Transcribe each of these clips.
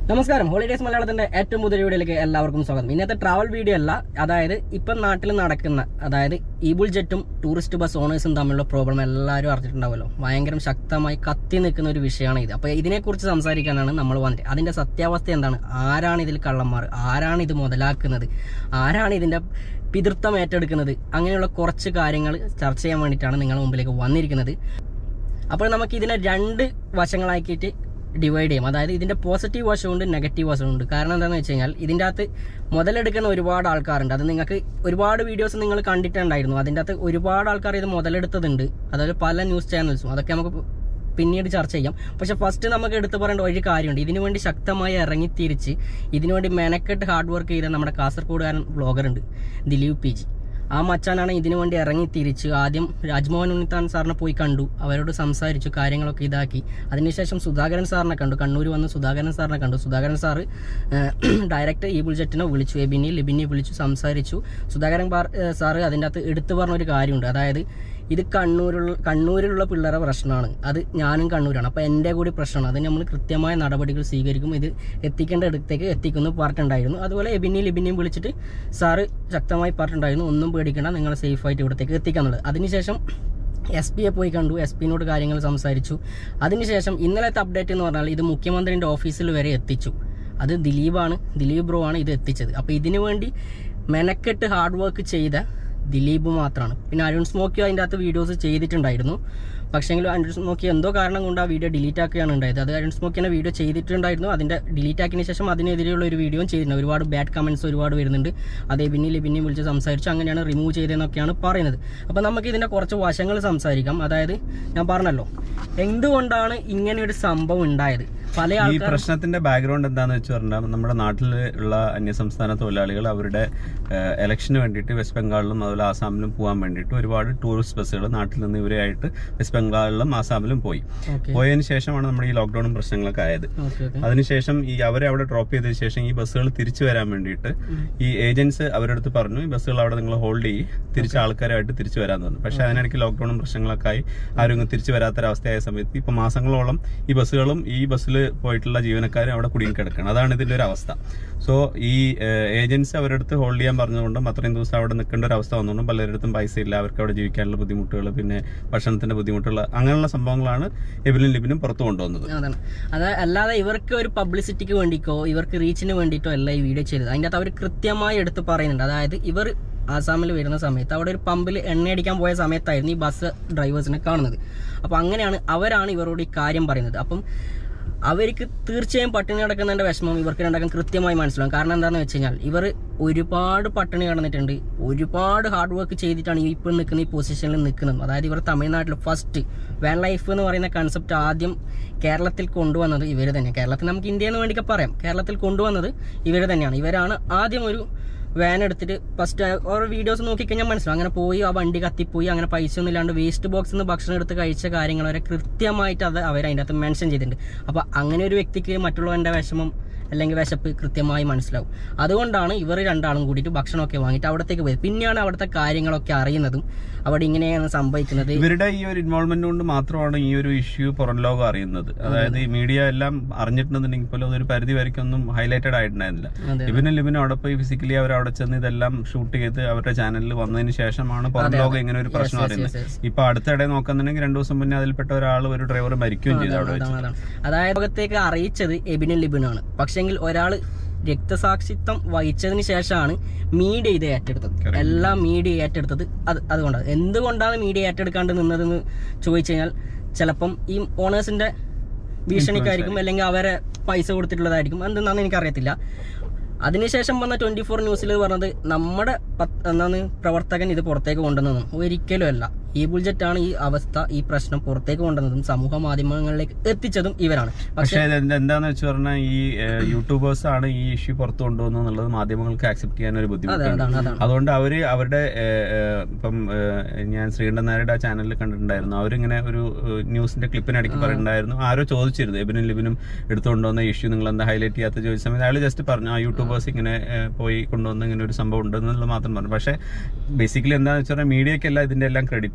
നമസ്കാരം ഹോളിഡേസ് മലയാളത്തിന്റെ ഏറ്റവും പുതിയ വീഡിയോയിലേക്ക് എല്ലാവർക്കും സ്വാഗതം ഇന്നത്തെ ട്രാവൽ വീഡിയോ അല്ല അതായത് ഇപ്പം നാട്ടിൽ നടക്കുന്ന അതായത് ഈബുൾ ജെറ്റും ടൂറിസ്റ്റ് ബസ് ഓണേഴ്സും തമ്മിലുള്ള പ്രോബ്ലം എല്ലാവരും അറിഞ്ഞിട്ടുണ്ടാവുമല്ലോ ഭയങ്കര ശക്തമായി കത്തി നിൽക്കുന്ന ഒരു വിഷയമാണ് ഇത് അപ്പോൾ ഇതിനെക്കുറിച്ച് സംസാരിക്കാനാണ് നമ്മൾ വന്നിട്ട് അതിന്റെ സത്യാവസ്ഥ എന്താണ് ആരാണ് ഇതിൽ കള്ളന്മാർ ആരാണ് ഇത് മുതലാക്കുന്നത് ആരാണ് ഇതിന്റെ പിതൃത്വം ഏറ്റെടുക്കുന്നത് അങ്ങനെയുള്ള കുറച്ച് കാര്യങ്ങൾ ചർച്ച ചെയ്യാൻ വേണ്ടിയിട്ടാണ് നിങ്ങളുടെ മുമ്പിലേക്ക് വന്നിരിക്കുന്നത് അപ്പോൾ നമുക്ക് ഇതിനെ രണ്ട് വശങ്ങളാക്കിയിട്ട് ഡിവൈഡ് ചെയ്യും അതായത് ഇതിന്റെ പോസിറ്റീവ് വശമുണ്ട് നെഗറ്റീവ് വശമുണ്ട് കാരണം എന്താണെന്ന് വെച്ച് കഴിഞ്ഞാൽ ഇതിൻ്റെ അകത്ത് മുതലെടുക്കുന്ന ഒരുപാട് ആൾക്കാരുണ്ട് അത് നിങ്ങൾക്ക് ഒരുപാട് വീഡിയോസ് നിങ്ങൾ കണ്ടിട്ടുണ്ടായിരുന്നു അതിൻ്റെ അകത്ത് ഒരുപാട് ആൾക്കാർ ഇത് മുതലെടുത്തതുണ്ട് അതായത് പല ന്യൂസ് ചാനൽസും അതൊക്കെ നമുക്ക് പിന്നീട് ചർച്ച ചെയ്യാം പക്ഷെ ഫസ്റ്റ് നമുക്ക് എടുത്തു പറയേണ്ട ഒരു കാര്യമുണ്ട് ഇതിനു വേണ്ടി ശക്തമായി ഇറങ്ങിത്തിരിച്ച് ഇതിനു വേണ്ടി മെനക്കെട്ട് ഹാർഡ് വർക്ക് ചെയ്ത നമ്മുടെ കാസർഗോഡുകാരൻ ബ്ലോഗറുണ്ട് ദിലീപ് പി ജി ആ മച്ചാനാണ് ഇതിനു വേണ്ടി ഇറങ്ങി തിരിച്ച് ആദ്യം രാജ്മോഹൻ ഉണ്ണിത്താൻ സാറിനെ പോയി കണ്ടു അവരോട് സംസാരിച്ചു കാര്യങ്ങളൊക്കെ ഇതാക്കി അതിനുശേഷം സുധാകരൻ സാറിനെ കണ്ടു കണ്ണൂർ വന്ന് സുധാകരൻ സാറിനെ കണ്ടു സുധാകരൻ സാറ് ഡയറക്റ്റ് ഈ ബുൾജറ്റിനെ വിളിച്ചു എബിനി ലിബിനെ വിളിച്ചു സംസാരിച്ചു സുധാകരൻ ബാർ- ഏഹ് സാറ് അതിൻ്റെ അകത്ത് എടുത്തു പറഞ്ഞ ഒരു കാര്യമുണ്ട് അതായത് ഇത് കണ്ണൂരുള്ള കണ്ണൂരിലുള്ള പിള്ളേരെ പ്രശ്നമാണ് അത് ഞാനും കണ്ണൂരാണ് അപ്പോൾ എൻ്റെ കൂടി പ്രശ്നമാണ് അതിന് നമ്മൾ കൃത്യമായ നടപടികൾ സ്വീകരിക്കും ഇത് എത്തിക്കേണ്ട ഇടത്തേക്ക് എത്തിക്കുന്നു പറഞ്ഞിട്ടുണ്ടായിരുന്നു അതുപോലെ എബിനെയും ലിബിനെയും വിളിച്ചിട്ട് സാറ് ശക്തമായി പറഞ്ഞിട്ടുണ്ടായിരുന്നു ഒന്നും പേടിക്കേണ്ട നിങ്ങൾ സേഫായിട്ട് ഇവിടത്തേക്ക് എത്തിക്കാന്നുള്ളത് അതിനുശേഷം എസ് പിയെ പോയി കണ്ടു എസ് പിന്നോട് കാര്യങ്ങൾ സംസാരിച്ചു അതിനുശേഷം ഇന്നലത്തെ അപ്ഡേറ്റ് എന്ന് പറഞ്ഞാൽ ഇത് മുഖ്യമന്ത്രിയുടെ ഓഫീസിൽ വരെ എത്തിച്ചു അത് ദിലീപാണ് ദിലീപ് ബ്രോ ആണ് ഇത് എത്തിച്ചത് അപ്പോൾ ഇതിനു വേണ്ടി മെനക്കെട്ട് ഹാർഡ് വർക്ക് ചെയ്ത ദിലീപ് മാത്രമാണ് പിന്നെ അരുൺ സ്മോക്കി അതിൻ്റെ അകത്ത് വീഡിയോസ് ചെയ്തിട്ടുണ്ടായിരുന്നു പക്ഷേങ്കിൽ അരുൺ സ്മോക്കി എന്തോ കാരണം കൊണ്ട് ആ വീഡിയോ ഡിലീറ്റ് ആക്കുകയാണ് ഉണ്ടായത് അത് അരുൺ സ്മോക്കിനെ വീഡിയോ ചെയ്തിട്ടുണ്ടായിരുന്നു അതിൻ്റെ ഡിലീറ്റ് ആക്കിയതിന് ശേഷം അതിനെതിരെയുള്ള ഒരു വീഡിയോയും ചെയ്തിട്ടുണ്ട് ഒരുപാട് ബാഡ് കമൻറ്റ്സ് ഒരുപാട് വരുന്നുണ്ട് അതേ പിന്നെ ലിബിനെയും വിളിച്ച് സംസാരിച്ചു അങ്ങനെയാണ് റിമൂവ് ചെയ്തതെന്നൊക്കെയാണ് പറയുന്നത് അപ്പോൾ നമുക്ക് ഇതിൻ്റെ കുറച്ച് വശങ്ങൾ സംസാരിക്കാം അതായത് ഞാൻ പറഞ്ഞല്ലോ എന്തുകൊണ്ടാണ് ഇങ്ങനെ ഒരു സംഭവം ഉണ്ടായത് പല ഈ ആൾക്കാർ പ്രശ്നത്തിന്റെ ബാക്ക്ഗ്രൗണ്ട് എന്താന്ന് വെച്ച് പറഞ്ഞാൽ നമ്മുടെ നാട്ടിൽ ഉള്ള അന്യസംസ്ഥാന തൊഴിലാളികൾ അവരുടെ ഇലക്ഷന് വേണ്ടിയിട്ട് വെസ്റ്റ് ബംഗാളിലും അതുപോലെ ആസാമിലും പോകാൻ വേണ്ടിയിട്ട് ഒരുപാട് ടൂറിസ്റ്റ് ബസ്സുകൾ നാട്ടിൽ നിന്ന് ഇവരെയായിട്ട് വെസ്റ്റ് ബംഗാളിലും ആസാമിലും പോയി ഓക്കെ പോയതിനു ശേഷമാണ് നമ്മുടെ ഈ ലോക്ക്ഡൌണും പ്രശ്നങ്ങളൊക്കെ ആയത് ഓക്കെ ഓക്കെ അതിനുശേഷം ഈ അവരെ അവിടെ ഡ്രോപ്പ് ചെയ്തതിനു ശേഷം ഈ ബസ്സുകൾ തിരിച്ചു വരാൻ വേണ്ടിയിട്ട് ഈ ഏജൻസ് അവരുടെ അടുത്ത് പറഞ്ഞു ഈ ബസ്സുകൾ അവിടെ നിങ്ങൾ ഹോൾഡ് ചെയ്യും തിരിച്ച ആൾക്കാരായിട്ട് തിരിച്ചു വരാൻ തോന്നുന്നു പക്ഷെ അതിനിടയ്ക്ക് ലോക്ക്ഡൌണും പ്രശ്നങ്ങളൊക്കെ ആയി ആരും ഇങ്ങ് തിരിച്ചു വരാത്തൊരവസ്ഥയായ സമയത്ത് ഇപ്പൊ മാസങ്ങളോളം ഈ ബസ്സുകളും ഈ ബസ്സിൽ പോയിട്ടുള്ള ജീവനക്കാരും അവിടെ കുടുങ്ങി കിടക്കണം അതാണ് ഇതിന്റെ ഒരു അവസ്ഥ സോ ഈ ഏജൻസി അവരുടെ അടുത്ത് ഹോൾഡ് ചെയ്യാൻ പറഞ്ഞതുകൊണ്ടും അത്രയും ദിവസം അവിടെ നിൽക്കേണ്ട ഒരു അവസ്ഥ വന്നുകൊണ്ടും പലരിടത്തും പൈസ ഇല്ല അവർക്ക് അവിടെ ജീവിക്കാനുള്ള ബുദ്ധിമുട്ടുകൾ പിന്നെ ഭക്ഷണത്തിന്റെ ബുദ്ധിമുട്ടുകൾ അങ്ങനെയുള്ള സംഭവങ്ങളാണ് എബിലും ലിബിനും പുറത്തു കൊണ്ടുവന്നത് അതാണ് അത് അല്ലാതെ ഇവർക്ക് ഒരു പബ്ലിസിറ്റിക്ക് വേണ്ടിക്കോ ഇവർക്ക് റീച്ചിന് വേണ്ടിയിട്ടോ അല്ല ഈ വീഡിയോ ചെയ്തത് അതിൻ്റെ അകത്ത് അവർ കൃത്യമായി എടുത്ത് പറയുന്നുണ്ട് അതായത് ഇവർ ആസാമിൽ വരുന്ന സമയത്ത് അവിടെ ഒരു പമ്പിൽ എണ്ണ അടിക്കാൻ പോയ സമയത്തായിരുന്നു ഈ ബസ് ഡ്രൈവേഴ്സിനെ കാണുന്നത് അപ്പോൾ അങ്ങനെയാണ് അവരാണ് ഇവരോട് ഈ കാര്യം പറയുന്നത് അപ്പം അവർക്ക് തീർച്ചയായും പട്ടിണി കിടക്കുന്നതിന്റെ വിഷമം ഇവർക്ക് രണ്ടാക്കും കൃത്യമായി മനസ്സിലാവും കാരണം എന്താണെന്ന് വെച്ച് കഴിഞ്ഞാൽ ഇവർ ഒരുപാട് പട്ടിണി കിടന്നിട്ടുണ്ട് ഒരുപാട് ഹാർഡ് വർക്ക് ചെയ്തിട്ടാണ് ഈ ഇപ്പോൾ നിൽക്കുന്ന ഈ പൊസിഷനിൽ നിൽക്കുന്നത് അതായത് ഇവർ തമിഴ്നാട്ടിൽ ഫസ്റ്റ് വാൻ ലൈഫ് എന്ന് പറയുന്ന കൺസെപ്റ്റ് ആദ്യം കേരളത്തിൽ കൊണ്ടുവന്നത് ഇവർ തന്നെ കേരളത്തിൽ നമുക്ക് ഇന്ത്യ എന്ന് വേണ്ടിയൊക്കെ പറയാം കേരളത്തിൽ കൊണ്ടുവന്നത് ഇവർ തന്നെയാണ് ഇവരാണ് ആദ്യം ഒരു വാൻ എടുത്തിട്ട് ഫസ്റ്റ് ഓരോ വീഡിയോസ് നോക്കിക്കഴിഞ്ഞാൽ മനസ്സിലാവും അങ്ങനെ പോയി ആ വണ്ടി കത്തിപ്പോയി അങ്ങനെ പൈസ ഒന്നും ഇല്ലാണ്ട് വേസ്റ്റ് ബോക്സിൽ നിന്ന് ഭക്ഷണം എടുത്ത് കഴിച്ച കാര്യങ്ങൾ വരെ കൃത്യമായിട്ട് അത് അവർ അതിൻ്റെ അകത്ത് മെൻഷൻ ചെയ്തിട്ടുണ്ട് അപ്പോൾ അങ്ങനെ ഒരു വ്യക്തിക്ക് മറ്റുള്ളവൻ്റെ വിഷമം അല്ലെങ്കിൽ വിശപ്പ് കൃത്യമായി മനസ്സിലാവും അതുകൊണ്ടാണ് ഇവർ രണ്ടാളും കൂടിയിട്ട് ഭക്ഷണമൊക്കെ വാങ്ങിയിട്ട് അവിടത്തേക്ക് പോയത് പിന്നെയാണ് അവിടുത്തെ കാര്യങ്ങളൊക്കെ അറിയുന്നതും അവിടെ ഇങ്ങനെയാണ് സംഭവിക്കുന്നത് ഇവരുടെ ഈ ഒരു ഇൻവോൾവ്മെന്റ് കൊണ്ട് മാത്രമാണ് ഈ ഒരു ഇഷ്യൂ പുറം ലോകം അറിയുന്നത് അതായത് ഈ മീഡിയ എല്ലാം അറിഞ്ഞിട്ടുണ്ടെന്നുണ്ടെങ്കിൽ പോലും അതൊരു പരിധി വരയ്ക്കൊന്നും ഹൈലൈറ്റഡ് ആയിട്ടുണ്ടായിരുന്നില്ല അതെ. ഇവനും ലിബിനും അവിടെ പോയി ഫിസിക്കലി അവർ അവിടെ ചെന്ന് ഇതെല്ലാം ഷൂട്ട് ചെയ്ത് അവരുടെ ചാനലിൽ വന്നതിന് ശേഷമാണ് പുറം ലോകം ഇങ്ങനെ ഒരു പ്രശ്നം yes, അറിയുന്നത് yes, ഇപ്പൊ അടുത്തിടെ നോക്കുന്നുണ്ടെങ്കിൽ രണ്ടു ദിവസം മുന്നേ അതിൽപ്പെട്ട ഒരാൾ ഒരു ഡ്രൈവർ മരിക്കുകയും ചെയ്തു അവിടെ വെച്ച് അതാണ് അതാണ് അതായത് ലോകത്തേക്ക് അറിയിച്ചത് എബിനും ലിബിനാണ് പക്ഷെങ്കിൽ ഒരാൾ രക്തസാക്ഷിത്വം വഹിച്ചതിന് ശേഷമാണ് മീഡിയ ഇത് ഏറ്റെടുത്തത് എല്ലാം മീഡിയ ഏറ്റെടുത്തത് അത് അതുകൊണ്ടാണ് എന്തുകൊണ്ടാണ് മീഡിയ ഏറ്റെടുക്കാണ്ട് നിന്നതെന്ന് ചോദിച്ചു കഴിഞ്ഞാൽ ചിലപ്പം ഈ ഓണേഴ്സിന്റെ ഭീഷണിക്കായിരിക്കും അല്ലെങ്കിൽ അവരെ പൈസ കൊടുത്തിട്ടുള്ളതായിരിക്കും എന്തെന്നാന്ന് എനിക്കറിയത്തില്ല അതിനുശേഷം വന്ന ട്വന്റി ഫോർ ന്യൂസിൽ പറഞ്ഞത് നമ്മുടെ പത്ത് എന്താണ് പ്രവർത്തകൻ ഇത് പുറത്തേക്ക് കൊണ്ടുവന്നതും ഒരിക്കലും അല്ല ഈ ബുൾജറ്റാണ് ഈ അവസ്ഥ ഈ പ്രശ്നം പുറത്തേക്ക് കൊണ്ടുവന്നതും സമൂഹ മാധ്യമങ്ങളിലേക്ക് എത്തിച്ചതും ഇവരാണ് പക്ഷെ പക്ഷേ ഇത് എന്താന്ന് വെച്ച് പറഞ്ഞാൽ ഈ യൂട്യൂബേഴ്സ് ആണ് ഈ ഇഷ്യൂ പുറത്തു കൊണ്ടുവന്നു എന്നുള്ളത് മാധ്യമങ്ങൾക്ക് ആക്സെപ്റ്റ് ചെയ്യാൻ ഒരു അതെ ബുദ്ധിമുട്ടുണ്ട് അതാണ് അതാണ് അതുകൊണ്ട് അവര് അവരുടെ ഏഹ്, ഏഹ്, ഇപ്പം ഏഹ്, ഞാൻ ശ്രീകണ്ഠൻ നായരുടെ ആ ചാനലിൽ കണ്ടിട്ടുണ്ടായിരുന്നു അവരിങ്ങനെ ഒരു ഏഹ്, ന്യൂസിന്റെ ക്ലിപ്പിനിടയ്ക്ക് പറയുന്നുണ്ടായിരുന്നു ആരോ ചോദിച്ചിരുന്നു എബിനും ലിബിനും എടുത്തുകൊണ്ടുവന്ന ഇഷ്യൂ നിങ്ങൾ എന്താ ഹൈലൈറ്റ് ചെയ്യാത്ത ചോദിച്ച സമയത്ത് അയാൾ ജസ്റ്റ് പറഞ്ഞു ആ യൂട്യൂബേഴ്സ് ഇങ്ങനെ ഏഹ്, പോയി കൊണ്ടുവന്ന ഇങ്ങനെ ഒരു സംഭവം ഉണ്ട് എന്നുള്ളത് മാത്രം പറഞ്ഞു പക്ഷേ ബേസിക്കലി എന്താണെന്ന് വെച്ചാൽ മീഡിയക്കല്ല ഇതിന്റെ എല്ലാം ക്രെഡിറ്റ്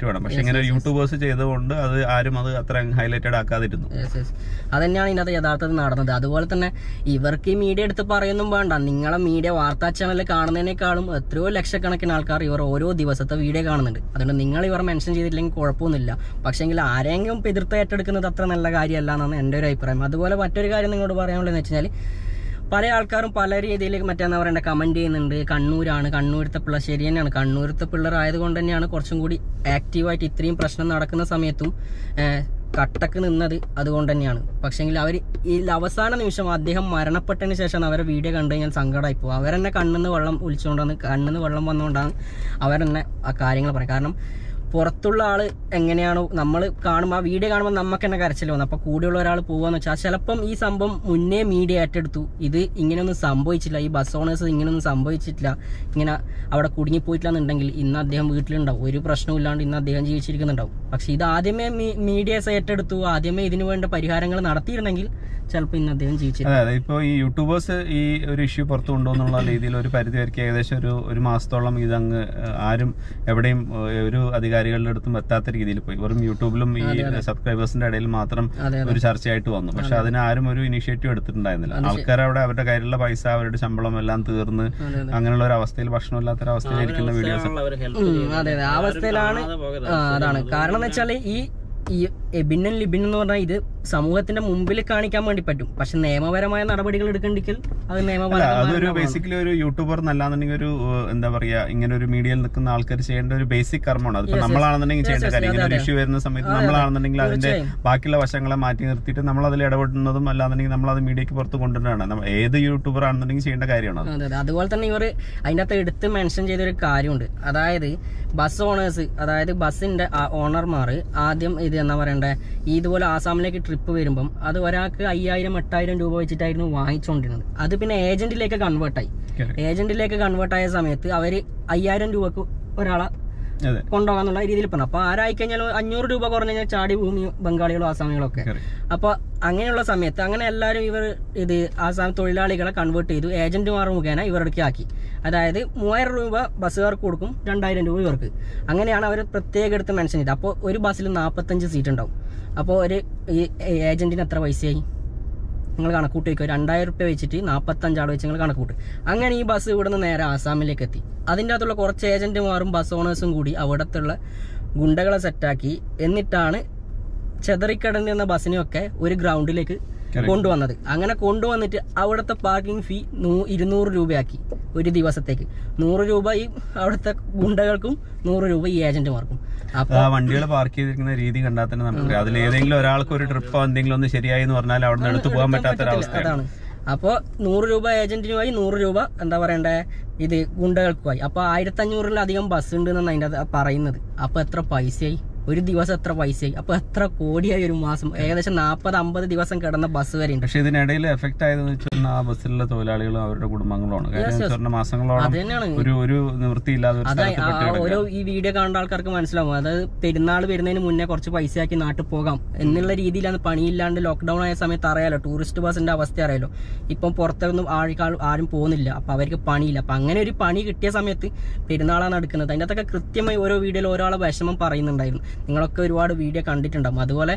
ഇനിഷ്യേറ്റീവ് ആണ് പക്ഷെ ഇങ്ങനെ യൂട്യൂബേഴ്സ് ചെയ്തുകൊണ്ട് അത് ആരും അത് അത്ര ഹൈലൈറ്റഡ് ആക്കാതിരുന്നു Yes, yes. അതന്നെയാണ് ഇതിനകത്ത് യഥാർത്ഥത്തിൽ നടന്നത് അതുപോലെ തന്നെ ഇവർക്ക് ഈ മീഡിയ എടുത്ത് പറയൊന്നും വേണ്ട നിങ്ങളെ മീഡിയ വാർത്താ ചാനൽ കാണുന്നതിനേക്കാളും എത്രയോ ലക്ഷക്കണക്കിന് ആൾക്കാർ ഇവർ ഓരോ ദിവസത്തെ വീഡിയോ കാണുന്നുണ്ട് അതുകൊണ്ട് നിങ്ങൾ ഇവർ മെൻഷൻ ചെയ്തിട്ടില്ലെങ്കിൽ കുഴപ്പമൊന്നുമില്ല പക്ഷെങ്കിൽ ആരെങ്കിലും ഇപ്പം എതിർത്ത് ഏറ്റെടുക്കുന്നത് അത്ര നല്ല കാര്യമല്ല എന്നാണ് എൻ്റെ ഒരു അഭിപ്രായം അതുപോലെ മറ്റൊരു കാര്യം നിങ്ങളോട് പറയാനുള്ളതെന്ന് വെച്ച് കഴിഞ്ഞാൽ പല ആൾക്കാരും പല രീതിയിൽ മറ്റേന്ന് പറയണ്ട കമന്റ് ചെയ്യുന്നുണ്ട് കണ്ണൂരാണ് കണ്ണൂരത്തെ പിള്ളേർ ശരി തന്നെയാണ് കണ്ണൂരത്തെ പിള്ളേർ ആയതുകൊണ്ട് തന്നെയാണ് കുറച്ചും കൂടി ആക്റ്റീവായിട്ട് ഇത്രയും പ്രശ്നം നടക്കുന്ന സമയത്തും ഏഹ്, കട്ടക്ക് നിന്നത് അതുകൊണ്ട് തന്നെയാണ് പക്ഷെങ്കിൽ അവർ ഈ അവസാന നിമിഷം അദ്ദേഹം മരണപ്പെട്ടതിന് ശേഷമാണ് അവരെ വീഡിയോ കണ്ടു കഴിഞ്ഞാൽ സങ്കടമായി പോകും അവരെന്നെ കണ്ണിന്ന് വെള്ളം ഒലിച്ചുകൊണ്ടാണ് കണ്ണിന്ന് വെള്ളം വന്നുകൊണ്ടാണ് അവരെന്നെ ആ കാര്യങ്ങൾ പറയും കാരണം പുറത്തുള്ള ആള് എങ്ങനെയാണോ നമ്മൾ കാണുമ്പോൾ ആ വീഡിയോ കാണുമ്പോൾ നമുക്ക് തന്നെ കരച്ചിൽ വന്നു അപ്പൊ കൂടെയുള്ള ഒരാൾ പോവാന്ന് വെച്ചാൽ ചിലപ്പം ഈ സംഭവം മുന്നേ മീഡിയ ഏറ്റെടുത്തു ഇത് ഇങ്ങനെയൊന്നും സംഭവിച്ചില്ല ഈ ബസ് ഓണേഴ്സ് ഇങ്ങനെയൊന്നും സംഭവിച്ചിട്ടില്ല ഇങ്ങനെ അവിടെ കുടുങ്ങിപ്പോയിട്ടില്ല എന്നുണ്ടെങ്കിൽ ഇന്ന് അദ്ദേഹം വീട്ടിലുണ്ടാവും ഒരു പ്രശ്നവും ഇല്ലാണ്ട് ഇന്ന് അദ്ദേഹം ജീവിച്ചിരിക്കുന്നുണ്ടാവും പക്ഷെ ഇത് ആദ്യമേ മീഡിയസ് ഏറ്റെടുത്തു ആദ്യമേ ഇതിനു വേണ്ട പരിഹാരങ്ങൾ നടത്തിയിരുന്നെങ്കിൽ ചിലപ്പോൾ ഇന്ന് അദ്ദേഹം ജീവിച്ചിരുന്നു അതെ അതെ ഇപ്പൊ ഈ യൂട്യൂബേഴ്സ് ഈ ഒരു ഇഷ്യൂ പുറത്തു കൊണ്ടുവന്നുള്ള രീതിയിൽ ഒരു പരിധി വരയ്ക്ക് ഏകദേശം ഒരു ഒരു മാസത്തോളം ഇതങ്ങ് ഏഹ്, ആരും എവിടെയും ഏഹ്, ഒരു അധികാരികളുടെ അടുത്തും എത്താത്ത രീതിയിൽ പോയി വെറും യൂട്യൂബിലും ഈ സബ്സ്ക്രൈബേഴ്സിന്റെ ഇടയിൽ മാത്രം അതെ ഒരു ചർച്ചയായിട്ട് വന്നു പക്ഷെ അതിന് ആരും ഒരു ഇനിഷ്യേറ്റീവ് എടുത്തിട്ടുണ്ടായിരുന്നില്ല ആൾക്കാർ അവിടെ അവരുടെ കയ്യിലുള്ള പൈസ അവരുടെ ശമ്പളം എല്ലാം തീർന്ന് അതെ, അതെ. അങ്ങനെയുള്ള ഒരു അവസ്ഥയിൽ ഭക്ഷണമില്ലാത്ത ഒരു അവസ്ഥയിലിരിക്കുന്ന വീഡിയോസ് ഉം, അതെ അതെ ആ അവസ്ഥയിലാണ് ആ, അതാണ് കാരണം എന്ന് വെച്ചാല് ഈ ഈ എബിനും ലിബിൻ എന്ന് പറഞ്ഞാൽ ഇത് സമൂഹത്തിന്റെ മുമ്പിൽ കാണിക്കാൻ വേണ്ടി പറ്റും പക്ഷെ നിയമപരമായ നടപടികൾ എടുക്കണ്ടെങ്കിൽ അത് അല്ല നിയമപരമായ അതൊരു ബേസിക്കലി ഒരു യൂട്യൂബർ എന്നല്ലാന്നുണ്ടെങ്കിൽ ഒരു ഏഹ്, എന്താ പറയാ ഇങ്ങനെ ഒരു മീഡിയയിൽ നിൽക്കുന്ന ആൾക്കാർ ചെയ്യേണ്ട ഒരു ബേസിക് കർമ്മമാണ് അതിപ്പോ നമ്മളാണെന്നുണ്ടെങ്കിൽ ചെയ്യേണ്ട കാര്യം ഇങ്ങനെ ഒരു ഇഷ്യൂ വരുന്ന സമയത്ത് നമ്മളാണെന്നുണ്ടെങ്കിൽ അതിന്റെ ബാക്കിയുള്ള വശങ്ങളെ മാറ്റി നിർത്തിയിട്ട് നമ്മൾ അതിൽ ഇടപെടുന്നതും അല്ലാന്നുണ്ടെങ്കിൽ നമ്മൾ അത് മീഡിയക്ക് പുറത്ത് കൊണ്ടുവരാണ് നമ്മ- ഏത് യൂട്യൂബർ ആണെന്നുണ്ടെങ്കിൽ ചെയ്യേണ്ട കാര്യമാണ് അത്. അതെ അതെ അതുപോലെ തന്നെ ഇവർ അതിൻ്റെ അകത്ത് എടുത്ത് മെൻഷൻ ചെയ്തൊരു കാര്യമുണ്ട് അതായത് ബസ് ഓണേഴ്സ് അതായത് ബസ്സിന്റെ ഓണർമാർ ആദ്യം ഇത് എന്താ പറയണ്ടേ ഈ ഇതുപോലെ ആസാമിലേക്ക് ട്രിപ്പ് വരുമ്പം അത് ഒരാൾക്ക് അയ്യായിരം എട്ടായിരം രൂപ വെച്ചിട്ടായിരുന്നു വാങ്ങിച്ചുകൊണ്ടിരുന്നത് അത് പിന്നെ ഏജന്റിലേക്ക് കൺവേർട്ടായി Correct. ഏജന്റിലേക്ക് കൺവേർട്ടായ സമയത്ത് അവർ അയ്യായിരം രൂപക്ക് ഒരാളെ അതെ കൊണ്ടുപോകാന്നുള്ള രീതിയിൽ പറഞ്ഞു അപ്പൊ ആരായി കഴിഞ്ഞാൽ അഞ്ഞൂറ് രൂപ കുറഞ്ഞു കഴിഞ്ഞാൽ ചാടി ഭൂമി ബംഗാളികളും ആസാമികളും ഒക്കെ Correct. അപ്പൊ അങ്ങനെയുള്ള സമയത്ത് അങ്ങനെ എല്ലാവരും ഇവർ ഇത് ആസാം തൊഴിലാളികളെ കൺവേർട്ട് ചെയ്തു ഏജന്റുമാർ മുഖേന ഇവരുടെ ആക്കി അതായത് മൂവായിരം രൂപ ബസ്സുകാർക്ക് കൊടുക്കും രണ്ടായിരം രൂപ ഇവർക്ക് അങ്ങനെയാണ് അവർ പ്രത്യേകം എടുത്ത് മെൻഷൻ ചെയ്തത് അപ്പോൾ ഒരു ബസ്സിൽ നാൽപ്പത്തഞ്ച് സീറ്റ് ഉണ്ടാവും അപ്പോൾ ഒരു ഈ ഏജന്റിന് എത്ര പൈസയായി നിങ്ങൾ കണക്കൂട്ടി വയ്ക്കുക രണ്ടായിരം റുപ്യ വെച്ചിട്ട് നാൽപ്പത്തഞ്ച് ആൾ വെച്ച് നിങ്ങൾ കണക്കൂട്ട് അങ്ങനെ ഈ ബസ് ഇവിടെ നിന്ന് നേരെ ആസാമിലേക്ക് എത്തി അതിൻ്റെ അകത്തുള്ള കുറച്ച് ഏജന്റുമാരും ബസ് ഓണേഴ്സും കൂടി അവിടത്തുള്ള ഗുണ്ടകളെ സെറ്റാക്കി എന്നിട്ടാണ് ചെതറിക്കിടന്നിരുന്ന ബസ്സിനെയൊക്കെ ഒരു ഗ്രൗണ്ടിലേക്ക് Correct. കൊണ്ടുവന്നത് അങ്ങനെ കൊണ്ടുവന്നിട്ട് അവിടുത്തെ പാർക്കിംഗ് ഫീ നൂ ഇരുന്നൂറ് രൂപയാക്കി ഒരു ദിവസത്തേക്ക് നൂറ് രൂപ ഈ അവിടുത്തെ ഗുണ്ടകൾക്കും നൂറ് രൂപ ഈ ഏജന്റുമാർക്കും അപ്പൊ ആ വണ്ടികൾ പാർക്ക് ചെയ്തിരിക്കുന്ന രീതി കണ്ടാൽ തന്നെ നമുക്ക് അതിൽ ഏതെങ്കിലും ഒരാൾക്ക് ഒരു ട്രിപ്പോ എന്തെങ്കിലും ഒന്ന് ശരിയായി എന്ന് പറഞ്ഞാൽ അവിടെ നിന്ന് എടുത്തു പോകാൻ പറ്റാത്തൊരവസ്ഥയാണ് അതാണ് അപ്പൊ നൂറ് രൂപ ഏജന്റിനുമായി നൂറ് രൂപ എന്താ പറയണ്ടേ ഇത് ഗുണ്ടകൾക്കുമായി അപ്പൊ ആയിരത്തി അഞ്ഞൂറിലധികം ബസ് ഉണ്ട് എന്നാണ് അതിന്റെ അത് പറയുന്നത് അപ്പൊ എത്ര പൈസയായി ഒരു ദിവസം എത്ര പൈസയായി അപ്പൊ എത്ര കോടിയായി ഒരു മാസം ഏകദേശം നാൽപ്പത് അമ്പത് ദിവസം കിടന്ന ബസ് വരെ ഉണ്ട് പക്ഷെ ഇതിനിടയിൽ എഫക്ട് ആയതെന്ന് വെച്ചാൽ ആ ബസ്സിലുള്ള തൊഴിലാളികളും അവരുടെ കുടുംബങ്ങളുമാണ് കാര്യം എന്ന് വെച്ചാൽ മാസങ്ങളോളം അത് തന്നെയാണ് ഒരു ഒരു നിവൃത്തിയില്ലാതെ ഒരു അതാ സ്ഥലത്ത് ആ- പെട്ട് ആ കിടക്കുക ഓരോ ഈ വീഡിയോ കാണുന്ന ആൾക്കാർക്ക് മനസ്സിലാവും അതായത് പെരുന്നാൾ വരുന്നതിന് മുന്നേ കുറച്ച് പൈസയാക്കി നാട്ടിൽ പോകാം എന്നുള്ള രീതിയിലാണ് പണിയില്ലാണ്ട് ലോക്ക്ഡൌൺ ആയ സമയത്ത് അറിയാലോ ടൂറിസ്റ്റ് ബസിന്റെ അവസ്ഥ അറിയാലോ ഇപ്പം പുറത്തൊന്നും ആൾക്കാർ ആരും പോകുന്നില്ല അപ്പൊ അവർക്ക് പണിയില്ല അപ്പൊ അങ്ങനെ ഒരു പണി കിട്ടിയ സമയത്ത് പെരുന്നാളാണ് എടുക്കുന്നത് അതിൻ്റെ അകത്തൊക്കെ കൃത്യമായി ഓരോ വീഡിയോയിൽ ഒരാളെ വിഷമം പറയുന്നുണ്ടായിരുന്നു നിങ്ങളൊക്കെ ഒരുപാട് വീഡിയോ കണ്ടിട്ടുണ്ടാവും അതുപോലെ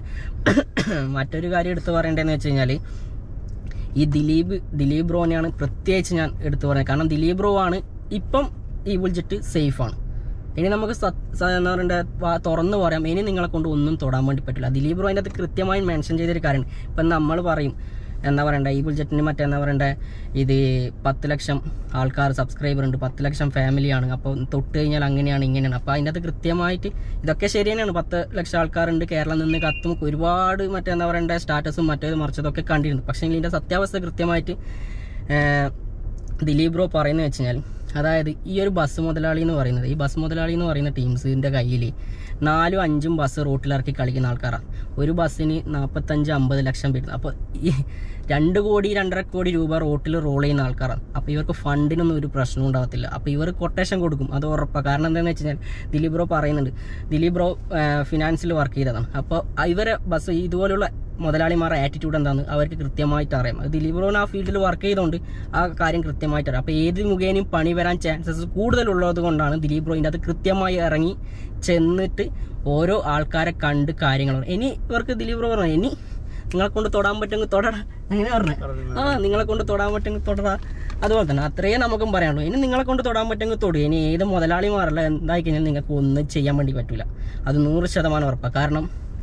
മറ്റൊരു കാര്യം എടുത്തു പറയേണ്ടതെന്ന് വെച്ച് കഴിഞ്ഞാൽ ഈ ദിലീപ് ദിലീപ് ബ്രോനെയാണ് പ്രത്യേകിച്ച് ഞാൻ എടുത്തു പറയുന്നത് കാരണം ദിലീപ് ബ്രോ ആണ് ഇപ്പം ഈ ബുൾജറ്റ് സേഫ് ആണ് ഇനി നമുക്ക് സത്- സ- എന്താ പറയണ്ടേ വാ- തുറന്നു പറയാം ഇനി നിങ്ങളെ കൊണ്ട് ഒന്നും തൊടാൻ വേണ്ടി പറ്റില്ല ദിലീപ് ബ്രോ അതിൻ്റെ അകത്ത് കൃത്യമായി മെൻഷൻ ചെയ്തൊരു കാര്യമാണ് ഇപ്പം നമ്മൾ പറയും എന്താ പറയണ്ടേ ഈ ബുൾജറ്റിന് മറ്റേ എന്താ പറയണ്ടേ ഇത് പത്ത് ലക്ഷം ആൾക്കാർ സബ്സ്ക്രൈബർ ഉണ്ട് പത്ത് ലക്ഷം ഫാമിലിയാണ് അപ്പോൾ തൊട്ട് കഴിഞ്ഞാൽ അങ്ങനെയാണ് ഇങ്ങനെയാണ് അപ്പോൾ അതിൻ്റെ അകത്ത് കൃത്യമായിട്ട് ഇതൊക്കെ ശരി തന്നെയാണ് പത്ത് ലക്ഷം ആൾക്കാരുണ്ട് കേരളം നിന്ന് കത്തും ഒരുപാട് മറ്റേ എന്താ പറയണ്ടേ സ്റ്റാറ്റസും മറ്റേത് മറിച്ചതൊക്കെ കണ്ടിരുന്നു പക്ഷേ ഇതിൻ്റെ സത്യാവസ്ഥ കൃത്യമായിട്ട് ഏഹ്, ദിലീപ് ബ്രോ പറയുന്നത് വെച്ച് കഴിഞ്ഞാൽ അതായത് ഈ ഒരു ബസ് മുതലാളി എന്ന് പറയുന്നത് ഈ ബസ് മുതലാളി എന്ന് പറയുന്ന ടീംസിന്റെ കയ്യിൽ നാലും അഞ്ചും ബസ് റൂട്ടിലിറക്കി കളിക്കുന്ന ആൾക്കാരാണ് ഒരു ബസ്സിന് നാൽപ്പത്തഞ്ച് അമ്പത് ലക്ഷം വരുന്നത് അപ്പോൾ ഈ രണ്ട് കോടി രണ്ടര കോടി രൂപ റോട്ടിൽ റോൾ ചെയ്യുന്ന ആൾക്കാരാണ് അപ്പോൾ ഇവർക്ക് ഫണ്ടിനൊന്നും ഒരു പ്രശ്നം ഉണ്ടാകത്തില്ല അപ്പോൾ ഇവർ കൊട്ടേഷൻ കൊടുക്കും അത് ഉറപ്പാണ് കാരണം എന്താണെന്ന് വെച്ച് കഴിഞ്ഞാൽ ദിലീപ് ബ്രോ പറയുന്നുണ്ട് ദിലീപ് ബ്രോ ഫിനാൻസിൽ വർക്ക് ചെയ്തതാണ് അപ്പോൾ ഇവരെ ബസ് ഇതുപോലുള്ള മുതലാളിമാരുടെ ആറ്റിറ്റ്യൂഡ് എന്താണെന്ന് അവർക്ക് കൃത്യമായിട്ട് അറിയാം അത് ദിലീപ് ബ്രോന് ആ ഫീൽഡിൽ വർക്ക് ചെയ്തുകൊണ്ട് ആ കാര്യം കൃത്യമായിട്ട് അറിയാം അപ്പോൾ ഏത് മുഖേനയും പണി വരാൻ ചാൻസസ് കൂടുതലുള്ളത് കൊണ്ടാണ് ദിലീപ് ബ്രോ ഇതിൻ്റെ അത് കൃത്യമായി ഇറങ്ങി ചെന്നിട്ട് ഓരോ ആൾക്കാരെ കണ്ട് കാര്യങ്ങൾ പറയും. ഇനി ഇവർക്ക് ദിലീപ് ബ്രോ പറഞ്ഞു ഇനി നിങ്ങളെ കൊണ്ട് തൊടാൻ പറ്റുമെങ്കിൽ തൊടടാ അങ്ങനെ പറഞ്ഞേ ആ നിങ്ങളെ കൊണ്ട് തൊടാൻ പറ്റുമെങ്കിൽ തൊടടാ അതുപോലെ തന്നെ അത്രയേ നമുക്കും പറയാനുള്ളൂ ഇനി നിങ്ങളെ കൊണ്ട് തൊടാൻ പറ്റുമെങ്കിൽ തൊടുക ഇനി ഏത് മുതലാളിമാരല്ല എന്തായി കഴിഞ്ഞാൽ നിങ്ങൾക്ക് ഒന്നും ചെയ്യാൻ വേണ്ടി പറ്റൂല അത് നൂറ് ശതമാനം ഉറപ്പാണ് കാരണം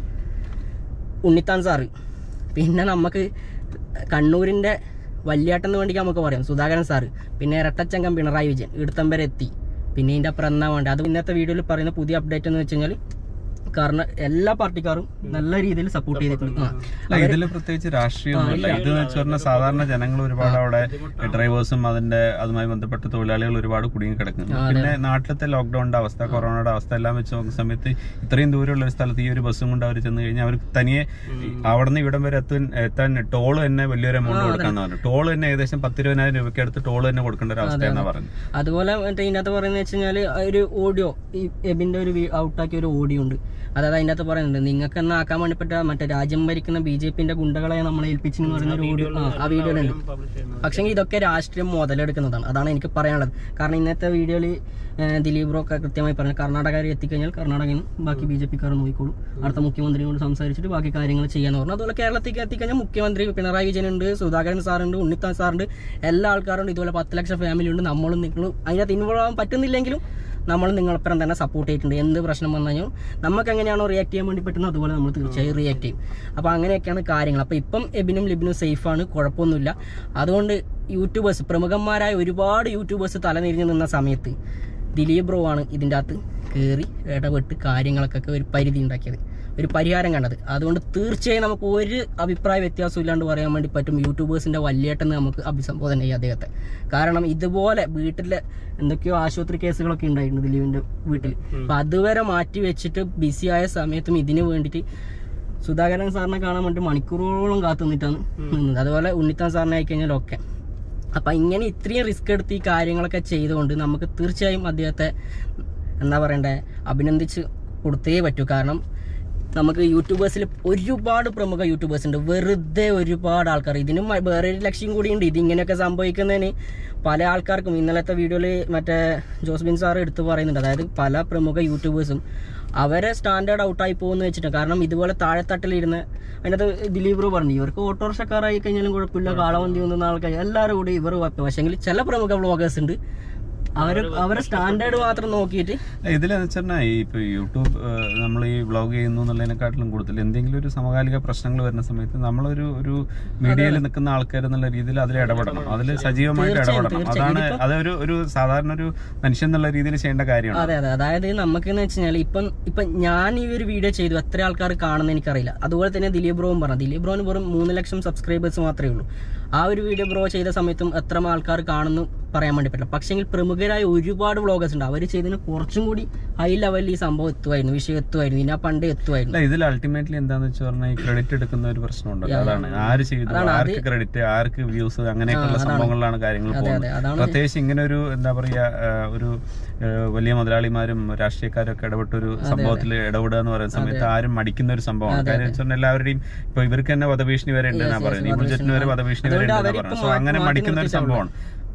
ഉണ്ണിത്താൻ സാറ് പിന്നെ നമുക്ക് കണ്ണൂരിൻ്റെ വല്യാട്ടെന്ന് വേണ്ടി നമുക്ക് പറയാം സുധാകരൻ സാറ് പിന്നെ ഇരട്ടച്ചങ്കം പിണറായി വിജയൻ ഇടുത്തം വരെ എത്തി പിന്നെ ഇതിൻ്റെ അപ്പുറം എന്നാ വേണ്ട അത് ഇന്നത്തെ വീഡിയോയിൽ പറയുന്ന പുതിയ അപ്ഡേറ്റ് എന്ന് വെച്ച് കഴിഞ്ഞാൽ കാരണം എല്ലാ പാർട്ടിക്കാരും നല്ല രീതിയിൽ സപ്പോർട്ട് ചെയ്തിട്ടുണ്ട് ആ. അല്ല ഇതില് പ്രത്യേകിച്ച് രാഷ്ട്രീയമൊന്നുമില്ല ഇത് വെച്ച് പറഞ്ഞാൽ സാധാരണ ജനങ്ങൾ ഒരുപാട് അവിടെ ഡ്രൈവേഴ്സും അതിന്റെ അതുമായി ബന്ധപ്പെട്ട തൊഴിലാളികൾ ഒരുപാട് കുടുങ്ങി കിടക്കുന്നു പിന്നെ നാട്ടിലത്തെ ലോക്ക്ഡൌണിന്റെ അവസ്ഥ കൊറോണയുടെ അവസ്ഥ എല്ലാം വെച്ച് നോക്കുന്ന സമയത്ത് ഇത്രയും ദൂരമുള്ള ഒരു സ്ഥലത്ത് ഈ ഒരു ബസ്സും കൊണ്ട് അവർ ചെന്ന് കഴിഞ്ഞാൽ അവർ തനിയെ അവിടെ നിന്ന് ഇവിടം വരെ എത്താൻ എത്താൻ ടോൾ തന്നെ വലിയൊരു എമൗണ്ട് കൊടുക്കാന്ന് പറഞ്ഞു ടോൾ തന്നെ ഏകദേശം പത്തിരുപതിനായിരം രൂപയ്ക്ക് അടുത്ത് ടോൾ തന്നെ കൊടുക്കേണ്ട ഒരു അവസ്ഥയെന്നാ പറയുന്നത് അതുപോലെ മറ്റേ ഇതിനകത്ത് പറയുന്നത് വെച്ച് കഴിഞ്ഞാൽ ഒരു ഓഡിയോ ഈ എബിന്റെ ഒരു ഔട്ടാക്കിയ ഒരു ഓഡിയോ ഉണ്ട് അതായത് അതിൻ്റെ അകത്ത് പറയുന്നുണ്ട് നിങ്ങൾക്ക് എന്നാ ആക്കാൻ വേണ്ടി പറ്റുക മറ്റേ രാജ്യം ഭരിക്കുന്ന ബി ജെ പിന്റെ ഗുണ്ടകളെ നമ്മളെ ഏൽപ്പിച്ചെന്ന് പറയുന്ന ഒരു ഓഡിയോ ആ വീഡിയോയിലുണ്ട് പക്ഷേ ഇതൊക്കെ രാഷ്ട്രീയം മുതലെടുക്കുന്നതാണ് അതാണ് എനിക്ക് പറയാനുള്ളത് കാരണം ഇന്നത്തെ വീഡിയോയിൽ ദിലീപ് ബ്രോ ഒക്കെ കൃത്യമായി പറഞ്ഞു കർണാടകയിൽ എത്തിക്കഴിഞ്ഞാൽ കർണാടകയിൽ നിന്ന് ബാക്കി ബി ജെ പിക്കാർ നോക്കിക്കോളും അടുത്ത മുഖ്യമന്ത്രിയോട് സംസാരിച്ചിട്ട് ബാക്കി കാര്യങ്ങൾ ചെയ്യാന്ന് പറഞ്ഞു അതുപോലെ കേരളത്തിലേക്ക് എത്തിക്കഴിഞ്ഞാൽ മുഖ്യമന്ത്രി പിണറായി വിജയൻ ഉണ്ട് സുധാകരൻ സാറുണ്ട് ഉണ്ണിത്താൻ സാറുണ്ട് എല്ലാ ആൾക്കാരുണ്ട് ഇതുപോലെ പത്ത് ലക്ഷം ഫാമിലി ഉണ്ട് നമ്മളും നിങ്ങളും അതിനകത്ത് ഇൻവോൾവ് ആവാൻ പറ്റുന്നില്ലെങ്കിലും നമ്മൾ നിങ്ങളപ്പുറം തന്നെ സപ്പോർട്ട് ചെയ്തിട്ടുണ്ട് എന്ത് പ്രശ്നം വന്നു കഴിഞ്ഞാൽ നമുക്ക് എങ്ങനെയാണോ റിയാക്ട് ചെയ്യാൻ വേണ്ടി പറ്റുന്നത് അതുപോലെ നമ്മൾ തീർച്ചയായും റിയാക്ട് ചെയ്യും അപ്പോൾ അങ്ങനെയൊക്കെയാണ് കാര്യങ്ങൾ അപ്പോൾ ഇപ്പം എബിനും ലിബിനും സേഫാണ് കുഴപ്പമൊന്നുമില്ല അതുകൊണ്ട് യൂട്യൂബേഴ്സ് പ്രമുഖന്മാരായ ഒരുപാട് യൂട്യൂബേഴ്സ് തലനിരിഞ്ഞ് നിന്ന സമയത്ത് ദിലീപ് ബ്രോ ആണ് ഇതിൻ്റെ അകത്ത് കയറി ഇടപെട്ട് കാര്യങ്ങൾക്കൊക്കെ ഒരു പരിധി ഉണ്ടാക്കിയത് ഒരു പരിഹാരം കണ്ടത് അതുകൊണ്ട് തീർച്ചയായും നമുക്ക് ഒരു അഭിപ്രായ വ്യത്യാസം ഇല്ലാണ്ട് പറയാൻ വേണ്ടി പറ്റും യൂട്യൂബേഴ്സിന്റെ വല്യേട്ടെന്ന് നമുക്ക് അഭിസംബോധന ചെയ്യാം അദ്ദേഹത്തെ കാരണം ഇതുപോലെ വീട്ടിലെ എന്തൊക്കെയോ ആശുപത്രി കേസുകളൊക്കെ ഉണ്ടായിട്ടുണ്ട് ദിലീപിന്റെ വീട്ടിൽ അപ്പൊ അതുവരെ മാറ്റി വെച്ചിട്ട് ബിസി ആയ സമയത്തും ഇതിനു വേണ്ടിയിട്ട് സുധാകരൻ സാറിനെ കാണാൻ വേണ്ടി മണിക്കൂറുകളോളം കാത്തു നിന്നിട്ടാണ് നിന്നത് അതുപോലെ ഉണ്ണിത്താൻ സാറിനെ ആയിക്കഴിഞ്ഞാൽ ഒക്കെ അപ്പൊ ഇങ്ങനെ ഇത്രയും റിസ്ക് എടുത്ത് ഈ കാര്യങ്ങളൊക്കെ ചെയ്തുകൊണ്ട് നമുക്ക് തീർച്ചയായും അദ്ദേഹത്തെ എന്താ പറയണ്ടേ അഭിനന്ദിച്ച് കൊടുത്തേ പറ്റൂ കാരണം നമുക്ക് യൂട്യൂബേഴ്സിൽ ഒരുപാട് പ്രമുഖ യൂട്യൂബേഴ്സ് ഉണ്ട് വെറുതെ ഒരുപാട് ആൾക്കാർ ഇതിനും വേറെ ഒരു ലക്ഷ്യം കൂടിയുണ്ട് ഇതിങ്ങനെയൊക്കെ സംഭവിക്കുന്നതിന് പല ആൾക്കാർക്കും ഇന്നലത്തെ വീഡിയോയിൽ മറ്റേ ജോസ്ബിൻ സാർ എടുത്തു പറയുന്നുണ്ട് അതായത് പല പ്രമുഖ യൂട്യൂബേഴ്സും അവരെ സ്റ്റാൻഡേർഡ് ഔട്ടായി പോകുന്ന വെച്ചിട്ട് കാരണം ഇതുപോലെ താഴെത്തട്ടിലിരുന്ന് അതിനകത്ത് ദിലീപ് ബ്രോ പറഞ്ഞു ഇവർക്ക് ഓട്ടോറിക്ഷക്കാരായി കഴിഞ്ഞാലും കുഴപ്പമില്ല കാളവന്തി ഒന്നും ആൾക്കാർ എല്ലാവരും കൂടി ഇവർ കുഴപ്പം പക്ഷെങ്കിൽ ചില പ്രമുഖ വ്ളോഗേഴ്സ് ഉണ്ട് അവർ അവരെ സ്റ്റാൻഡേർഡ് മാത്രം നോക്കിയിട്ട് ഇതിലെന്ന് വെച്ചാൽ ഈ ഇപ്പൊ യൂട്യൂബ് നമ്മൾ ഈ വ്ളോഗ് ചെയ്യുന്നു എന്നുള്ളതിനെക്കാട്ടിലും കൂടുതൽ എന്തെങ്കിലും ഒരു സമകാലിക പ്രശ്നങ്ങൾ വരുന്ന സമയത്ത് നമ്മളൊരു ഒരു മീഡിയയിൽ നിൽക്കുന്ന ആൾക്കാർ എന്നുള്ള രീതിയിൽ അതിൽ ഇടപെടണം അതിൽ സജീവമായിട്ട് ഇടപെടണം അതാണ് അതൊരു ഒരു സാധാരണ ഒരു മനുഷ്യൻ എന്നുള്ള രീതിയിൽ ചെയ്യേണ്ട കാര്യമാണ് അതെ അതെ അതായത് നമുക്ക് എന്ന് വെച്ച് കഴിഞ്ഞാൽ ഇപ്പം ഇപ്പം ഞാൻ ഈ ഒരു വീഡിയോ ചെയ്തു എത്ര ആൾക്കാർ കാണുന്ന എനിക്കറിയില്ല അതുപോലെ തന്നെ ദിലീപ് ബ്രോവും പറഞ്ഞു ദിലീപ് ബ്രോന് വെറും മൂന്ന് ലക്ഷം സബ്സ്ക്രൈബേഴ്സ് മാത്രമേ ഉള്ളൂ ആ ഒരു വീഡിയോ ബ്രോ ചെയ്ത സമയത്തും എത്ര ആൾക്കാർ കാണുന്നു പറയാൻ വേണ്ടി പറ്റില്ല പക്ഷെങ്കിൽ പ്രമുഖരായ ഒരുപാട് വ്ളോഗേഴ്സ് ഉണ്ട് അവർ ചെയ്തതിന് കുറച്ചും കൂടി ഹൈ ലെവലിൽ ഈ സംഭവം എത്തുമായിരുന്നു വിഷയം എത്തുമായിരുന്നു ഇതിനാ പണ്ടേ എത്തുമായിരുന്നു അല്ല ഇതിൽ അൾട്ടിമേറ്റ്ലി എന്താന്ന് വെച്ച് പറഞ്ഞാൽ ഈ ക്രെഡിറ്റ് എടുക്കുന്ന ഒരു പ്രശ്നമുണ്ടല്ലോ അതാണ് ആര് ചെയ്തു ആർക്ക് ക്രെഡിറ്റ് ആർക്ക് വ്യൂസ് അങ്ങനെയൊക്കെയുള്ള സംഭവങ്ങളിലാണ് കാര്യങ്ങൾ പോകുന്നത് അതെ അതാണ് പ്രത്യേകിച്ച് ഇങ്ങനെ ഒരു എന്താ പറയാ ആ, ഒരു ആ, വലിയ മുതലാളിമാരും രാഷ്ട്രീയക്കാരും ഒക്കെ ഇടപെട്ട ഒരു സംഭവത്തിൽ ഇടപെടുക എന്ന് പറയുന്ന സമയത്ത് ആരും മടിക്കുന്ന ഒരു സംഭവമാണ് കാര്യം വെച്ചാൽ എല്ലാവരുടെയും ഇപ്പൊ ഇവർക്ക് തന്നെ വധഭീഷണി വരെ ഉണ്ട് എന്നാ പറയുന്നത് ഈ ബുജറ്റിന് വരെ വധഭീഷണി വരെ ഉണ്ട് എന്നാ പറയുന്നത് സോ അങ്ങനെ മടിക്കുന്ന ഒരു സംഭവമാണ്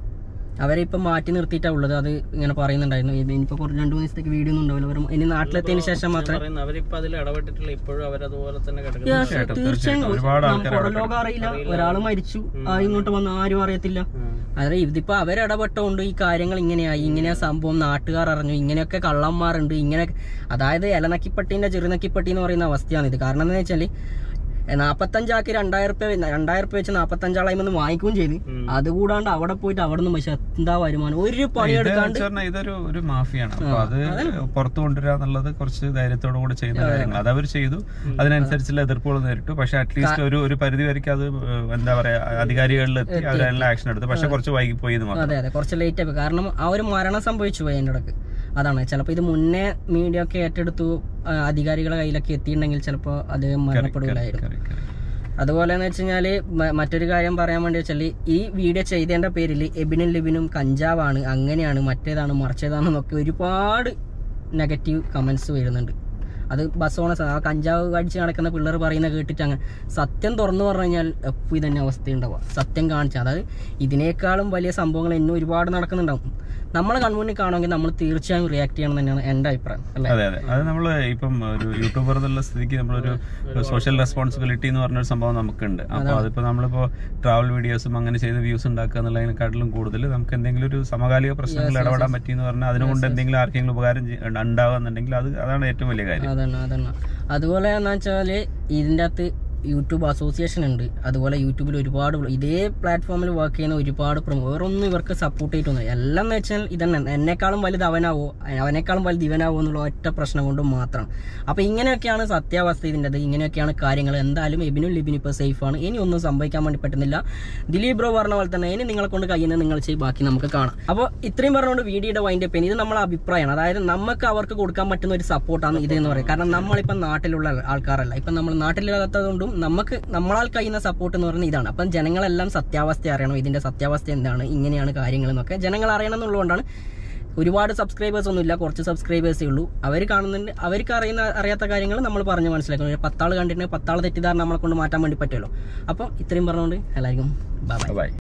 അവരെ ഇപ്പം മാറ്റി നിർത്തിയിട്ടാണ് ഉള്ളത് അത് ഇങ്ങനെ പറയുന്നുണ്ടായിരുന്നു ഇത് ഇനിയിപ്പോൾ കുറച്ച് രണ്ട് മൂന്ന് ദിവസത്തേക്ക് വീഡിയോ ഒന്നും ഉണ്ടാവില്ല അവർ ഇനി നാട്ടിലെത്തിയതിന് ശേഷം മാത്രമേ പറയുന്നത് അവരിപ്പോ അതിൽ ഇടപെട്ടിട്ടില്ല ഇപ്പോഴും അവരതുപോലെ തന്നെ കിടക്കുന്നു തീർച്ചയായും തീർച്ചയായിട്ടും. ഒരുപാട് ആൾക്കാർ പുറം ലോകം അറിയില്ല ഒരാൾ മരിച്ചു ആ ഇങ്ങോട്ട് വന്ന ആരും അറിയത്തില്ല അതായത് ഇതിപ്പോ അവരിടപെട്ടുകൊണ്ട് ഈ കാര്യങ്ങൾ ഇങ്ങനെയായി ഇങ്ങനെയാ സംഭവം നാട്ടുകാർ അറിഞ്ഞു ഇങ്ങനെയൊക്കെ കള്ളന്മാരുണ്ട് ഇങ്ങനെ അതായത് ഇലനക്കിപ്പട്ടീന്റെ ചെറുനക്കിപ്പട്ടി എന്ന് പറയുന്ന അവസ്ഥയാണ് ഇത് കാരണം എന്താ വെച്ചാല് നാപ്പത്തഞ്ചാക്കി രണ്ടായിരം റുപ്യ രണ്ടായിരം റുപ്യ വെച്ച് നാപ്പത്തഞ്ചാളായി വന്ന് വാങ്ങിക്കുകയും ചെയ്ത് അതുകൂടാണ്ട് അവിടെ പോയിട്ട് അവിടെ നിന്ന് പക്ഷെ എന്താ വരുമാനം ഒരു പണിയെടുക്കാണ്ട് ഇത് പറഞ്ഞാൽ ഇതൊരു ഒരു മാഫിയാണ് അപ്പൊ അത് പുറത്തു കൊണ്ടുവരിക എന്നുള്ളത് കുറച്ച് ധൈര്യത്തോടു കൂടി ചെയ്യുന്ന കാര്യങ്ങൾ അത് അവർ ചെയ്തു അതിനനുസരിച്ചുള്ള എതിർപ്പുകൾ നേരിട്ടു പക്ഷെ അറ്റ്ലീസ്റ്റ് ഒരു ഒരു പരിധി വரைக்கும் അത് ഏഹ്, എന്താ പറയാ അധികാരികളിലെത്തി അവരെല്ലാം ആക്ഷൻ എടുത്തു പക്ഷെ കുറച്ച് വൈകിപ്പോയി എന്ന് മാത്രം അതെ അതെ കുറച്ച് ലേറ്റ് ആയി കാരണം ആ ഒരു മരണം സംഭവിച്ചു പോയി അതിൻ്റെ ഇടക്ക് അതാണ് ചിലപ്പോൾ ഇത് മുന്നേ മീഡിയ ഒക്കെ ഏറ്റെടുത്തു ആ, അധികാരികളെ കയ്യിലൊക്കെ എത്തിയിട്ടുണ്ടെങ്കിൽ ചിലപ്പോൾ അത് മരണപ്പെടില്ലായിരുന്നു Correct, correct. അതുപോലെ എന്ന് വെച്ച് കഴിഞ്ഞാല് മ- മറ്റൊരു കാര്യം പറയാൻ വേണ്ടി വെച്ചാൽ ഈ വീഡിയോ ചെയ്തതിന്റെ പേരിൽ എബിനും ലിബിനും കഞ്ചാവാണ് അങ്ങനെയാണ് മറ്റേതാണ് മറിച്ചതാണെന്നൊക്കെ ഒരുപാട് നെഗറ്റീവ് കമന്റ്സ് വരുന്നുണ്ട് അത് ബസ് ഓണേഴ്സ് ആ കഞ്ചാവ് അടിച്ച് നടക്കുന്ന പിള്ളേർ പറയുന്ന കേട്ടിട്ട് അങ്ങ് സത്യം തുറന്നു പറഞ്ഞു കഴിഞ്ഞാൽ എപ്പോൾ ഇതന്നെ അവസ്ഥയുണ്ടാവുക സത്യം കാണിച്ചാൽ അതായത് ഇതിനേക്കാളും വലിയ സംഭവങ്ങൾ ഇന്നും ഒരുപാട് നടക്കുന്നുണ്ടാവും നമ്മൾ കൺമുന്നിൽ കാണുമെങ്കിൽ നമ്മൾ തീർച്ചയായും റിയാക്ട് ചെയ്യണം തന്നെയാണ് എൻ്റെ അഭിപ്രായം അല്ലേ അതെ അതെ അത് നമ്മൾ ഇപ്പം ഒരു യൂട്യൂബർ എന്നുള്ള സ്ഥിതിക്ക് നമ്മളൊരു സോഷ്യൽ റെസ്പോൺസിബിലിറ്റി എന്ന് പറഞ്ഞൊരു സംഭവം നമുക്കുണ്ട് അപ്പൊ അതിപ്പോ നമ്മളിപ്പോ ട്രാവൽ വീഡിയോസും അങ്ങനെ ചെയ്ത് വ്യൂസ് ഉണ്ടാക്കുക എന്നുള്ളതിനെക്കാട്ടിലും കൂടുതൽ നമുക്ക് എന്തെങ്കിലും ഒരു സമകാലിക പ്രശ്നങ്ങളിൽ ഇടപെടാൻ പറ്റി എന്ന് പറഞ്ഞാൽ അതിനുകൊണ്ട് എന്തെങ്കിലും ആർക്കെങ്കിലും ഉപകാരം ചെയ്യ- ഉണ്ടാവുക അത് അതാണ് ഏറ്റവും വലിയ കാര്യം അതന്നെ അതന്നെ അതുപോലെ എന്ന് വെച്ചാൽ ഇതിൻ്റെ അകത്ത് യൂട്യൂബ് അസോസിയേഷൻ ഉണ്ട് അതുപോലെ യൂട്യൂബിൽ ഒരുപാട് വ്ളോ- ഇതേ പ്ലാറ്റ്ഫോമിൽ വർക്ക് ചെയ്യുന്ന ഒരുപാട് പ്രമുഖ വേറൊന്നും ഇവർക്ക് സപ്പോർട്ട് ചെയ്തിട്ടൊന്നും എല്ലാം എന്ന് വെച്ചാൽ ഇതന്നെ എന്നെക്കാളും വലുത് അവനാവോ അവനേക്കാളും വലുത് ഇവനാവോ എന്നുള്ള ഒറ്റ പ്രശ്നം കൊണ്ട് മാത്രമാണ് അപ്പോൾ ഇങ്ങനെയൊക്കെയാണ് സത്യാവസ്ഥ ഇതിൻ്റെത് ഇങ്ങനെയൊക്കെയാണ് കാര്യങ്ങൾ എന്തായാലും എബിനും ലിബിനും ഇപ്പോൾ സേഫാണ് ഇനി ഒന്നും സംഭവിക്കാൻ വേണ്ടി പറ്റുന്നില്ല ദിലീപ് ബ്രോ പറഞ്ഞ പോലെ തന്നെ ഇനി നിങ്ങളെ കൊണ്ട് കഴിയുന്ന നിങ്ങൾ ചെയ്യും ബാക്കി നമുക്ക് കാണാം അപ്പോൾ ഇത്രയും പറഞ്ഞുകൊണ്ട് വീഡിയോയുടെ വൈൻഡ് അപ്പ് ഇത് നമ്മളെ അഭിപ്രായമാണ് അതായത് നമുക്ക് അവർക്ക് കൊടുക്കാൻ പറ്റുന്ന ഒരു സപ്പോർട്ടാണ് ഇത് എന്ന് പറയുന്നത് കാരണം നമ്മളിപ്പം നാട്ടിലുള്ള ആൾക്കാരല്ല ഇപ്പം നമ്മൾ നാട്ടിലില്ലാത്തതുകൊണ്ടും നമുക്ക് നമ്മളാൽ കഴിയുന്ന സപ്പോർട്ട് എന്ന് പറയുന്നത് ഇതാണ് അപ്പം ജനങ്ങളെല്ലാം സത്യാവസ്ഥ അറിയണം ഇതിന്റെ സത്യാവസ്ഥ എന്താണ് ഇങ്ങനെയാണ് കാര്യങ്ങൾ എന്നൊക്കെ ജനങ്ങൾ അറിയണം എന്നുള്ളതുകൊണ്ടാണ് ഒരുപാട് സബ്സ്ക്രൈബേഴ്സ് ഒന്നുമില്ല കുറച്ച് സബ്സ്ക്രൈബേഴ്സേ ഉള്ളൂ അവർ കാണുന്നുണ്ട് അവർക്ക് അറിയുന്ന അറിയാത്ത കാര്യങ്ങൾ നമ്മൾ പറഞ്ഞ് മനസ്സിലാക്കണം ഒരു പത്താൾ കണ്ടിട്ടുണ്ടെങ്കിൽ പത്താൾ തെറ്റിദ്ധാരണ നമ്മളെ കൊണ്ട് മാറ്റാൻ വേണ്ടി പറ്റുമല്ലോ അപ്പം ഇത്രയും പറഞ്ഞുകൊണ്ട് എല്ലാവർക്കും ബൈ ബൈ